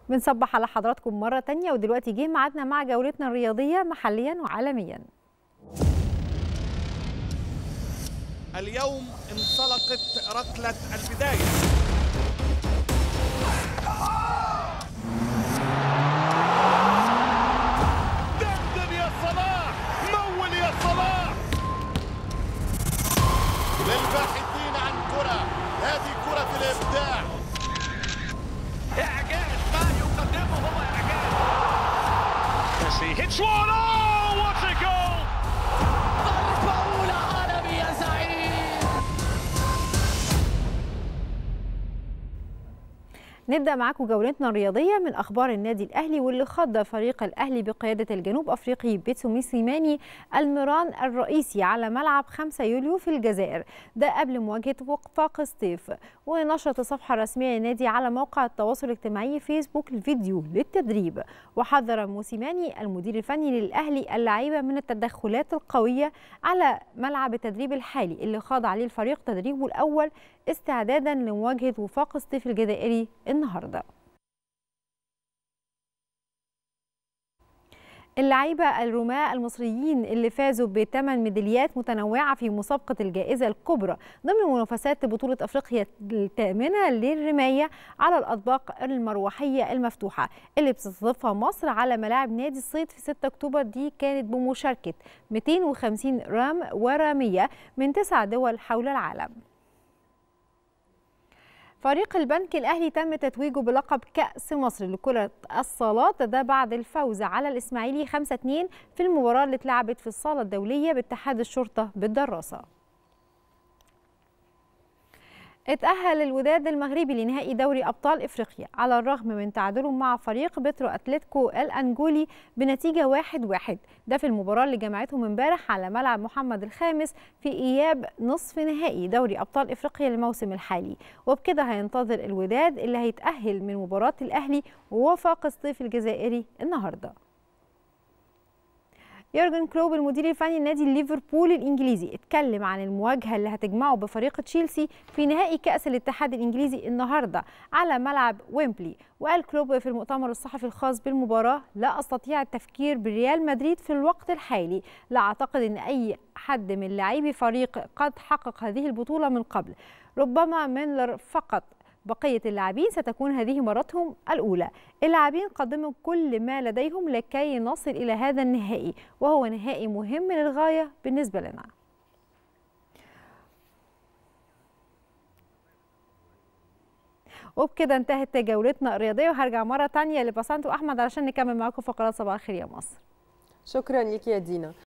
بنصبح على حضراتكم مرة تانية ودلوقتي جه ميعادنا مع جولتنا الرياضية محليا وعالميا اليوم انطلقت ركلة البداية دندن يا صلاح مول يا صلاح للباحثين عن كرة هذه كرة الإبداع إعجاز ما يقدمه هو إعجاز Messi hits one oh what a goal ضربة أولى عالمي يا زعيم نبدأ معاكم جولتنا الرياضية من أخبار النادي الأهلي واللي خض فريق الأهلي بقيادة الجنوب أفريقي بيتسو ميسيماني المران الرئيسي على ملعب 5 يوليو في الجزائر ده قبل مواجهة وفاق سطيف ونشرت الصفحة الرسمية للنادي على موقع التواصل الاجتماعي فيسبوك الفيديو للتدريب وحذر موسيماني المدير الفني للأهلي اللعيبة من التدخلات القوية على ملعب التدريب الحالي اللي خاض عليه الفريق تدريبه الأول استعدادا لمواجهة وفاق سطيف الجزائري النهارده اللعيبة الرماة المصريين اللي فازوا بثمان ميداليات متنوعة في مسابقة الجائزة الكبرى ضمن منافسات بطولة أفريقيا الثامنة للرماية على الأطباق المروحية المفتوحة اللي بتستضيفها مصر على ملاعب نادي الصيد في 6 أكتوبر دي كانت بمشاركة 250 رام ورامية من تسع دول حول العالم فريق البنك الأهلي تم تتويجه بلقب كأس مصر لكرة الصالات ده بعد الفوز على الإسماعيلي 5-2 في المباراة اللي اتلعبت في الصالة الدولية باتحاد الشرطة بالدراسة اتأهل الوداد المغربي لنهائي دوري أبطال إفريقيا على الرغم من تعادلهم مع فريق بترو أتلتيكو الأنجولي بنتيجة واحد واحد ده في المباراة اللي جمعتهم امبارح على ملعب محمد الخامس في إياب نصف نهائي دوري أبطال إفريقيا الموسم الحالي وبكده هينتظر الوداد اللي هيتأهل من مباراة الأهلي ووفاق الصيف الجزائري النهارده يورجن كلوب المدير الفني لنادي ليفربول الانجليزي اتكلم عن المواجهه اللي هتجمعه بفريق تشيلسي في نهائي كاس الاتحاد الانجليزي النهارده على ملعب ويمبلي وقال كلوب في المؤتمر الصحفي الخاص بالمباراه لا استطيع التفكير بريال مدريد في الوقت الحالي لا اعتقد ان اي حد من لاعبي فريق قد حقق هذه البطوله من قبل ربما ميلر فقط بقية اللاعبين ستكون هذه مرتهم الأولى اللاعبين قدموا كل ما لديهم لكي نصل إلى هذا النهائي وهو نهائي مهم للغاية بالنسبة لنا وبكده انتهت جولتنا الرياضية وهرجع مرة تانية لبسانتو أحمد علشان نكمل معاكم فقرات صباح الخير يا مصر شكرا لك يا دينا